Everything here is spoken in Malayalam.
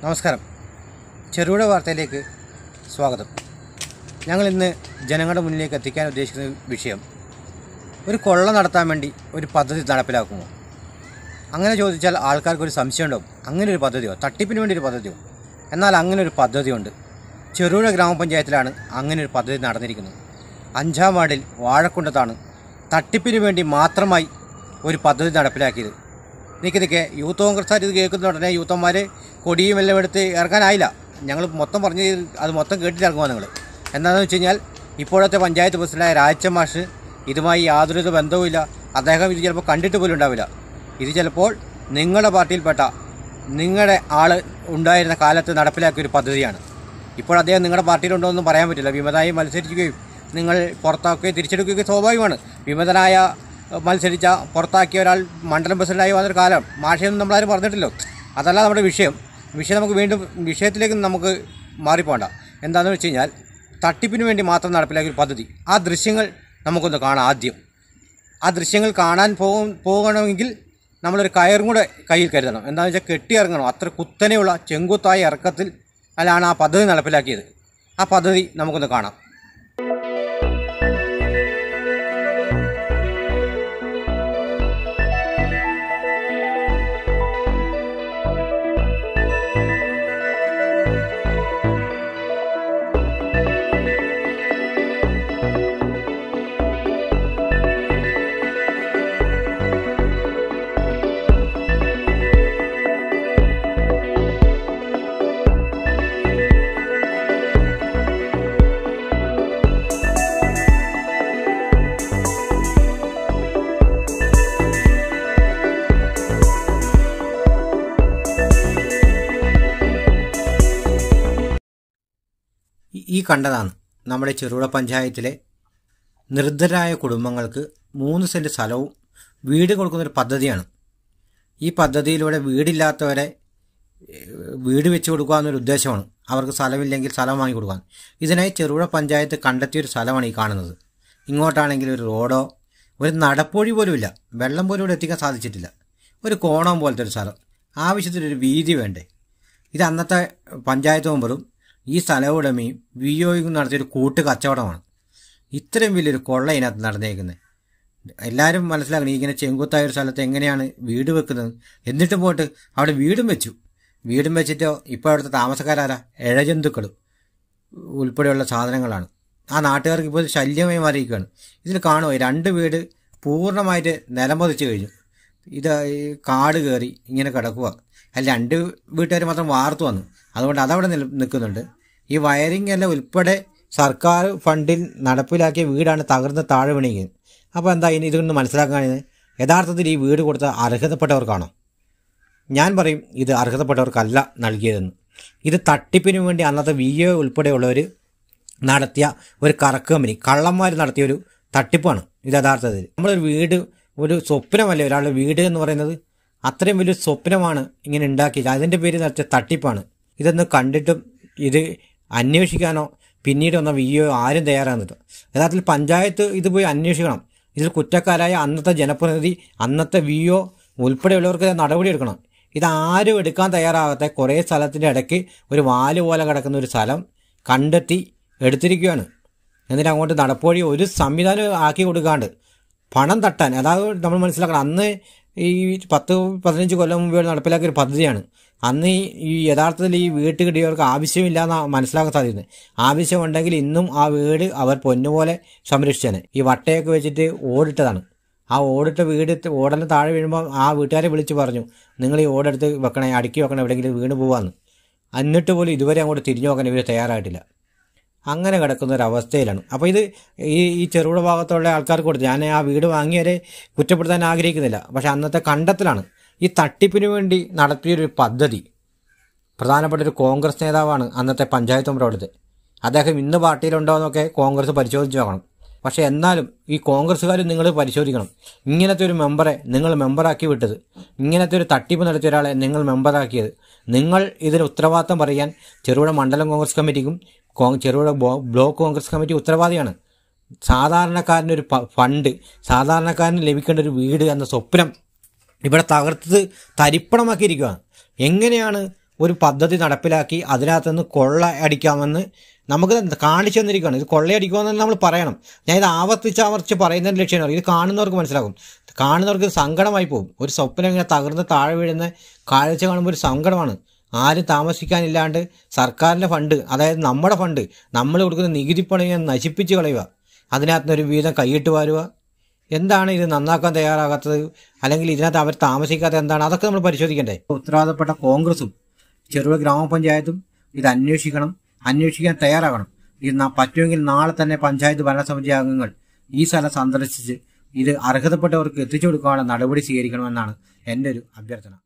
നമസ്കാരം ചെറുകിട വാർത്തയിലേക്ക് സ്വാഗതം ഞങ്ങൾ ഇന്ന് ജനങ്ങളുടെ മുന്നിലേക്ക് എത്തിക്കാൻ ഉദ്ദേശിക്കുന്ന വിഷയം ഒരു കൊള്ള നടത്താൻ വേണ്ടി ഒരു പദ്ധതി നടപ്പിലാക്കുമോ അങ്ങനെ ചോദിച്ചാൽ ആൾക്കാർക്ക് ഒരു സംശയം ഉണ്ടാവും അങ്ങനെ ഒരു പദ്ധതിയോ തട്ടിപ്പിന് വേണ്ടി ഒരു പദ്ധതിയോ എന്നാൽ അങ്ങനെ ഒരു പദ്ധതിയുണ്ട് ചെറുകിട ഗ്രാമപഞ്ചായത്തിലാണ് അങ്ങനെ ഒരു പദ്ധതി നടന്നിരിക്കുന്നത് അഞ്ചാം വാർഡിൽ വാഴക്കുണ്ടത്താണ് തട്ടിപ്പിന് വേണ്ടി മാത്രമായി ഒരു പദ്ധതി നടപ്പിലാക്കിയത് നിൽക്കി നിൽക്കെ യൂത്ത് കോൺഗ്രസ്സുകാർ ഇത് കേൾക്കുന്ന ഉടനെ യൂത്തന്മാർ കൊടിയും എല്ലാം എടുത്ത് ഇറങ്ങാനായില്ല ഞങ്ങൾ മൊത്തം പറഞ്ഞ് അത് മൊത്തം കേട്ടിട്ട് ഇറങ്ങുക നിങ്ങൾ എന്താണെന്ന് വെച്ച് കഴിഞ്ഞാൽ ഇപ്പോഴത്തെ പഞ്ചായത്ത് പ്രസിഡന്റായ രാജച്ചൻ മാഷ് ഇതുമായി യാതൊരു ബന്ധവുമില്ല അദ്ദേഹം ഇത് ചിലപ്പോൾ കണ്ടിട്ട് പോലും ഉണ്ടാവില്ല ഇത് ചിലപ്പോൾ നിങ്ങളുടെ പാർട്ടിയിൽപ്പെട്ട നിങ്ങളുടെ ആൾ ഉണ്ടായിരുന്ന കാലത്ത് നടപ്പിലാക്കിയ ഒരു പദ്ധതിയാണ് ഇപ്പോൾ അദ്ദേഹം നിങ്ങളുടെ പാർട്ടിയിലുണ്ടോ എന്നും പറയാൻ പറ്റില്ല വിമതനായി മത്സരിക്കുകയും നിങ്ങൾ പുറത്താക്കുകയും തിരിച്ചെടുക്കുകയും സ്വാഭാവികമാണ് വിമതനായ ഏഹ്, മത്സരിച്ച പുറത്താക്കിയ ഒരാൾ മണ്ഡലം പ്രസിഡന്റായി വന്നൊരു കാലം മാഷയൊന്നും നമ്മളാരും പറഞ്ഞിട്ടില്ലോ അതല്ല നമ്മുടെ വിഷയം വിഷയം നമുക്ക് വീണ്ടും വിഷയത്തിലേക്ക് നമുക്ക് മാറിപ്പോണ്ട എന്താണെന്ന് വെച്ച് കഴിഞ്ഞാൽ തട്ടിപ്പിന് വേണ്ടി മാത്രം നടപ്പിലാക്കിയ ഒരു പദ്ധതി ആ ദൃശ്യങ്ങൾ നമുക്കൊന്ന് കാണാം ആദ്യം ആ ദൃശ്യങ്ങൾ കാണാൻ പോകും പോകണമെങ്കിൽ നമ്മളൊരു കയറും കൂടെ കയ്യിൽ കരുതണം എന്താണെന്ന് വെച്ചാൽ കെട്ടിയിറങ്ങണം അത്ര കുത്തനെയുള്ള ചെങ്കുത്തായ ഇറക്കത്തിൽ അല്ലാണ് ആ പദ്ധതി നടപ്പിലാക്കിയത് ആ പദ്ധതി നമുക്കൊന്ന് കാണാം ഈ- ഈ കണ്ടതാണ് നമ്മുടെ ചെറുപുഴ പഞ്ചായത്തിലെ നിർദ്ധരായ കുടുംബങ്ങൾക്ക് മൂന്ന് സെൻറ്റ് സ്ഥലവും വീട് കൊടുക്കുന്നൊരു പദ്ധതിയാണ് ഈ പദ്ധതിയിലൂടെ വീടില്ലാത്തവരെ ഏഹ്, വീട് വെച്ച് കൊടുക്കുക എന്നൊരു ഉദ്ദേശമാണ് അവർക്ക് സ്ഥലമില്ലെങ്കിൽ സ്ഥലം വാങ്ങി കൊടുക്കാൻ ഇതിനായി ചെറുപുഴ പഞ്ചായത്ത് കണ്ടെത്തിയൊരു സ്ഥലമാണ് ഈ കാണുന്നത് ഇങ്ങോട്ടാണെങ്കിൽ ഒരു റോഡോ ഒരു നടപ്പൊഴി പോലുമില്ല വെള്ളം പോലും ഇവിടെ എത്തിക്കാൻ സാധിച്ചിട്ടില്ല ഒരു കോണം പോലത്തെ ഒരു സ്ഥലം ആവശ്യത്തിനൊരു വീതി വേണ്ടേ ഇത് അന്നത്തെ പഞ്ചായത്ത് മെമ്പറും ഈ സ്ഥലവുടമയും വി ഒയും നടത്തിയൊരു കൂട്ട് കച്ചവടമാണ് ഇത്രയും വലിയൊരു കൊള്ള ഇതിനകത്ത് നടന്നേക്കുന്നത് എല്ലാവരും മനസ്സിലാക്കണം ഈ ഇങ്ങനെ ചെങ്കുത്തായ ഒരു സ്ഥലത്ത് എങ്ങനെയാണ് വീട് വെക്കുന്നത് എന്നിട്ടും പോയിട്ട് അവിടെ വീടും വെച്ചു വീടും വെച്ചിട്ടോ ഇപ്പോൾ അവിടുത്തെ താമസക്കാരാരാ ഇഴജന്തുക്കൾ ഉൾപ്പെടെയുള്ള സാധനങ്ങളാണ് ആ നാട്ടുകാർക്ക് ഇപ്പോൾ ശല്യമായി മാറിയിരിക്കുകയാണ് ഇതിൽ കാണുമോ ഈ രണ്ട് വീട് പൂർണ്ണമായിട്ട് നിലംപതിച്ച് കഴിഞ്ഞു ഇത് ഈ കാട് കയറി ഇങ്ങനെ കിടക്കുക അതിൽ രണ്ട് വീട്ടുകാർ മാത്രം വാർത്തു വന്നു അതുകൊണ്ട് അതവിടെ നിൽ നിൽക്കുന്നുണ്ട് ഈ വയറിംഗ് എല്ലാം ഉൾപ്പെടെ സർക്കാർ ഫണ്ടിൽ നടപ്പിലാക്കിയ വീടാണ് തകർന്ന് താഴെ വീണിരിക്കുന്നത് അപ്പോൾ എന്താ ഇനി ഇതൊന്ന് മനസ്സിലാക്കാൻ കഴിയുന്നത് യഥാർത്ഥത്തിൽ ഈ വീട് കൊടുത്ത അർഹതപ്പെട്ടവർക്കാണോ ഞാൻ പറയും ഇത് അർഹതപ്പെട്ടവർക്കല്ല നൽകിയതെന്ന് ഇത് തട്ടിപ്പിന് വേണ്ടി അന്നത്തെ വി എ ഉൾപ്പെടെയുള്ളവർ നടത്തിയ ഒരു കറക്ക് കമ്പനി കള്ളന്മാർ നടത്തിയ ഒരു തട്ടിപ്പാണ് ഇത് യഥാർത്ഥത്തിൽ നമ്മളൊരു വീട് ഒരു സ്വപ്നമല്ലേ ഒരാളുടെ വീട് എന്ന് പറയുന്നത് അത്രയും വലിയൊരു സ്വപ്നമാണ് ഇങ്ങനെ ഉണ്ടാക്കിയത് അതിൻ്റെ പേര് നടത്തിയ തട്ടിപ്പാണ് ഇതൊന്ന് കണ്ടിട്ടും ഇത് അന്വേഷിക്കാനോ പിന്നീട് വന്ന വി ഒ ആരും തയ്യാറാകുന്നില്ല യഥാർത്ഥത്തിൽ പഞ്ചായത്ത് ഇത് പോയി അന്വേഷിക്കണം ഇതിൽ കുറ്റക്കാരായ അന്നത്തെ ജനപ്രതിനിധി അന്നത്തെ വി ഒ ഉൾപ്പെടെയുള്ളവർക്ക് നടപടിയെടുക്കണം ഇത് ആരും എടുക്കാൻ തയ്യാറാകാത്ത കുറേ സ്ഥലത്തിൻ്റെ ഇടയ്ക്ക് ഒരു വാല് പോലെ കിടക്കുന്ന ഒരു സ്ഥലം കണ്ടെത്തി എടുത്തിരിക്കുകയാണ് എന്നിട്ട് അങ്ങോട്ട് നടപ്പുവഴി ഒരു സംവിധാനം ആക്കി കൊടുക്കാണ്ട് പണം തട്ടാൻ അതായത് നമ്മൾ മനസ്സിലാക്കണം അന്ന് ഈ പത്ത് പതിനഞ്ച് കൊല്ലം മുമ്പ് നടപ്പിലാക്കിയ ഒരു പദ്ധതിയാണ് അന്ന് ഈ ഈ യഥാർത്ഥത്തിൽ ഈ വീട്ട് കിട്ടിയവർക്ക് ആവശ്യമില്ല എന്നാണ് മനസ്സിലാക്കാൻ സാധിക്കുന്നത് ആവശ്യമുണ്ടെങ്കിൽ ഇന്നും ആ വീട് അവർ പൊന്നുപോലെ സംരക്ഷിച്ചേനെ ഈ വട്ടയൊക്കെ വെച്ചിട്ട് ഓടിട്ടതാണ് ആ ഓടിട്ട വീട് ഓടെല്ലാം താഴെ വീഴുമ്പോൾ ആ വീട്ടുകാരെ വിളിച്ച് പറഞ്ഞു നിങ്ങൾ ഈ ഓടെടുത്ത് വെക്കണേ അടുക്കി വെക്കണേ എവിടെയെങ്കിലും വീണ് പോവാന്ന് എന്നിട്ട് പോലും ഇതുവരെ അങ്ങോട്ട് തിരിഞ്ഞു നോക്കാൻ ഇവർ തയ്യാറായിട്ടില്ല അങ്ങനെ കിടക്കുന്ന ഒരു അവസ്ഥയിലാണ് അപ്പോൾ ഇത് ഈ ഈ ചെറുകിട ഭാഗത്തുള്ള ആൾക്കാർക്ക് കൊടുത്തു ഞാൻ ആ വീട് വാങ്ങിയവരെ കുറ്റപ്പെടുത്താൻ ആഗ്രഹിക്കുന്നില്ല പക്ഷെ അന്നത്തെ കണ്ടെത്തലാണ് ഈ തട്ടിപ്പിന് വേണ്ടി നടത്തിയൊരു പദ്ധതി പ്രധാനപ്പെട്ട ഒരു കോൺഗ്രസ് നേതാവാണ് അന്നത്തെ പഞ്ചായത്ത് മെമ്പർ അവിടുത്തെ അദ്ദേഹം ഇന്ന് പാർട്ടിയിലുണ്ടോ എന്നൊക്കെ കോൺഗ്രസ് പരിശോധിച്ച് നോക്കണം പക്ഷേ എന്നാലും ഈ കോൺഗ്രസ്സുകാർ നിങ്ങൾ പരിശോധിക്കണം ഇങ്ങനത്തെ ഒരു മെമ്പറെ നിങ്ങൾ മെമ്പറാക്കി വിട്ടത് ഇങ്ങനത്തെ ഒരു തട്ടിപ്പ് നടത്തിയ ഒരാളെ നിങ്ങൾ മെമ്പറാക്കിയത് നിങ്ങൾ ഇതിന് ഉത്തരവാദിത്തം പറയാൻ ചെറുപുഴ മണ്ഡലം കോൺഗ്രസ് കമ്മിറ്റിക്കും കോ- ചെറുപുഴ ബോ- ബ്ലോക്ക് കോൺഗ്രസ് കമ്മിറ്റി ഉത്തരവാദിയാണ് സാധാരണക്കാരനൊരു പ- ഫണ്ട് സാധാരണക്കാരന് ലഭിക്കേണ്ട ഒരു വീട് എന്ന സ്വപ്നം ഇവിടെ തകർത്തത് തരിപ്പണമാക്കിയിരിക്കുകയാണ് എങ്ങനെയാണ് ഒരു പദ്ധതി നടപ്പിലാക്കി അതിനകത്തുനിന്ന് കൊള്ള അടിക്കാമെന്ന് നമുക്ക് കാണിച്ചു തന്നിരിക്കുകയാണ് ഇത് കൊള്ളയടിക്കുമെന്ന് നമ്മൾ പറയണം ഞാൻ ഇത് ആവർത്തിച്ച് ആവർത്തിച്ച് പറയുന്നതിൻ്റെ ലക്ഷ്യമാണ് ഇത് കാണുന്നവർക്ക് മനസ്സിലാകും കാണുന്നവർക്ക് ഇത് സങ്കടമായി പോകും ഒരു സ്വപ്നം ഇങ്ങനെ തകർന്ന് താഴെ വീഴുന്ന കാഴ്ച കാണുമ്പോൾ ഒരു സങ്കടമാണ് ആരും താമസിക്കാനില്ലാണ്ട് സർക്കാരിൻ്റെ ഫണ്ട് അതായത് നമ്മുടെ ഫണ്ട് നമ്മൾ കൊടുക്കുന്ന നികുതി പണം ഇങ്ങനെ നശിപ്പിച്ച് കളയുക അതിനകത്ത് ഒരു വീതം കൈയിട്ട് വാരുക എന്താണ് ഇത് നന്നാക്കാൻ തയ്യാറാകാത്തത് അല്ലെങ്കിൽ ഇതിനകത്ത് അവർ താമസിക്കാത്തത് എന്താണ് അതൊക്കെ നമ്മൾ പരിശോധിക്കണ്ടേ ഉത്തരവാദപ്പെട്ട കോൺഗ്രസും ചെറുപുഴ ഗ്രാമപഞ്ചായത്തും ഇത് അന്വേഷിക്കണം അന്വേഷിക്കാൻ തയ്യാറാകണം ഇത് ന- പറ്റുമെങ്കിൽ നാളെ തന്നെ പഞ്ചായത്ത് ഭരണസമിതി അംഗങ്ങൾ ഈ സ്ഥലം സന്ദർശിച്ച് ഇത് അർഹതപ്പെട്ടവർക്ക് എത്തിച്ചു കൊടുക്കാനുള്ള നടപടി സ്വീകരിക്കണമെന്നാണ് എൻ്റെ ഒരു അഭ്യർത്ഥന